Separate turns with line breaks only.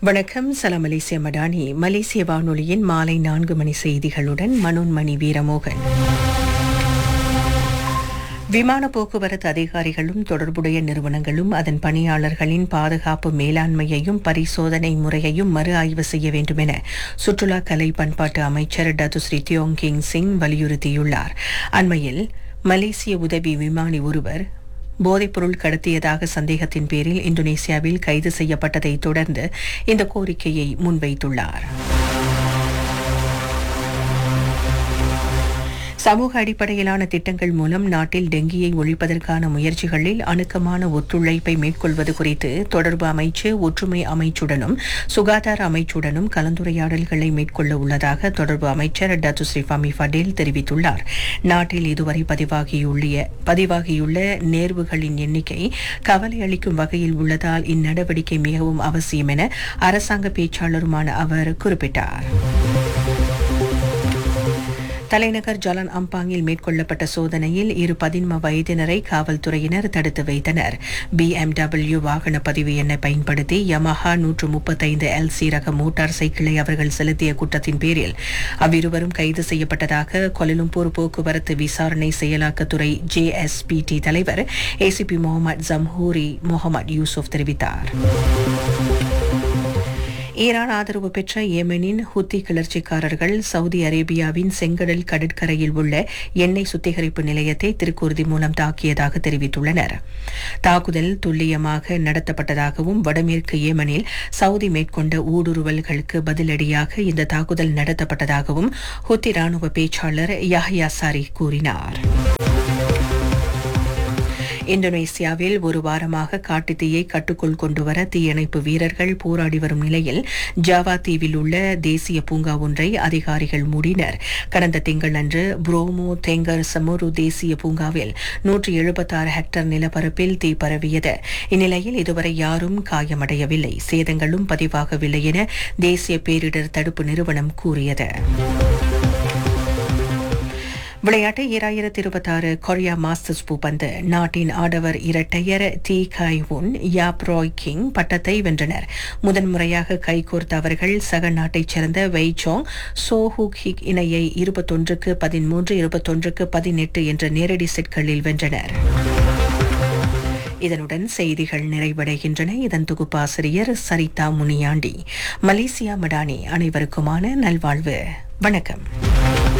வணக்கம் சலாம் மலேசிய மடானி மலேசிய வானொலியின் மாலை நான்கு மணி செய்திகளுடன் மனோன்மணி வீரமோகன் விமான போக்குவரத்து அதிகாரிகளும் தொடர்புடைய நிறுவனங்களும் அதன் பணியாளர்களின் பாதுகாப்பு மேலாண்மையையும் பரிசோதனை முறையையும் மறு ஆய்வு செய்ய வேண்டும் என சுற்றுலா கலை பண்பாட்டு அமைச்சர் டத்துஸ்ரீ தியோங் கிங் சிங் வலியுறுத்தியுள்ளார் அண்மையில் மலேசிய உதவி விமானி ஒருவர் போதைப்பொருள் கடத்தியதாக சந்தேகத்தின் பேரில் இந்தோனேசியாவில் கைது செய்யப்பட்டதை தொடர்ந்து இந்த கோரிக்கையை முன்வைத்துள்ளார் சமூக அடிப்படையிலான திட்டங்கள் மூலம் நாட்டில் டெங்கியை ஒழிப்பதற்கான முயற்சிகளில் அணுக்கமான ஒத்துழைப்பை மேற்கொள்வது குறித்து தொடர்பு அமைச்சு ஒற்றுமை அமைச்சுடனும் சுகாதார அமைச்சுடனும் கலந்துரையாடல்களை மேற்கொள்ள உள்ளதாக தொடர்பு அமைச்சர் டத்துஸ்ரீ ஃபமி ஃபடேல் தெரிவித்துள்ளார் நாட்டில் இதுவரை பதிவாகியுள்ள பதிவாகியுள்ள நேர்வுகளின் எண்ணிக்கை கவலை அளிக்கும் வகையில் உள்ளதால் இந்நடவடிக்கை மிகவும் அவசியம் என அரசாங்க பேச்சாளருமான அவர் குறிப்பிட்டார் தலைநகர் ஜலன் அம்பாங்கில் மேற்கொள்ளப்பட்ட சோதனையில் இரு பதின்ம வயதினரை காவல்துறையினர் தடுத்து வைத்தனர் பிஎம்டபிள்யூ வாகன பதிவு எண்ணை பயன்படுத்தி யமஹா நூற்று முப்பத்தைந்து எல்சி ரக மோட்டார் சைக்கிளை அவர்கள் செலுத்திய குற்றத்தின் பேரில் அவ்விருவரும் கைது செய்யப்பட்டதாக கொலலும்பூர் போக்குவரத்து விசாரணை செயலாக்கத்துறை ஜேஎஸ்பிடி தலைவர் ACP Mohamed Jamhuri Mohamed Yusof தெரிவித்தார் ஈரான் ஆதரவு பெற்ற ஏமனின் ஹுத்தி கிளர்ச்சிக்காரர்கள் சவுதி அரேபியாவின் செங்கடல் கடற்கரையில் உள்ள எண்ணெய் சுத்திகரிப்பு நிலையத்தை திருக்குருதி மூலம் தாக்கியதாக தெரிவித்துள்ளனர் தாக்குதல் துல்லியமாக நடத்தப்பட்டதாகவும் வடமேற்கு ஏமனில் சவுதி மேற்கொண்ட ஊடுருவல்களுக்கு பதிலடியாக இந்த தாக்குதல் நடத்தப்பட்டதாகவும் ஹுத்தி ராணுவ பேச்சாளர் யாஹ்யா சாரி கூறினார் இந்தோனேசியாவில் ஒரு வாரமாக காட்டுத்தீயை கட்டுக்குள் கொண்டுவர தீயணைப்பு வீரர்கள் போராடி வரும் நிலையில் ஜாவா தீவில் உள்ள தேசிய பூங்கா ஒன்றை அதிகாரிகள் மூடினர் கடந்த திங்களன்று புரோமோ தெங்கர் சமோரு தேசிய பூங்காவில் நூற்றி எழுபத்தாறு ஹெக்டர் நிலப்பரப்பில் தீ பரவியது இந்நிலையில் இதுவரை யாரும் காயமடையவில்லை சேதங்களும் பதிவாகவில்லை என தேசிய பேரிடர் தடுப்பு நிறுவனம் கூறியது விளையாட்டு ஈராயிரத்தி இருபத்தாறு கொரியா மாஸ்டர்ஸ் பூப்பந்து நாட்டின் ஆடவர் இரட்டையர் டி காய் உன் யாப் ராய் கிங் பட்டத்தை வென்றனர் முதன்முறையாக கைகோர்த்த அவர்கள் சக நாட்டைச் சேர்ந்த வெய் சோங் சோ ஹுக் ஹிக் இணையை இருபத்தொன்றுக்கு பதிமூன்று இருபத்தொன்றுக்கு பதினெட்டு என்ற நேரடி செட்களில் வென்றனர் இதனுடன் செய்திகள் நிறைவடைகின்றன இதன் தொகுப்பாசிரியர் சரிதா முனியாண்டி மலேசியா மடானி அனைவருக்குமான நல்வாழ்வு வணக்கம்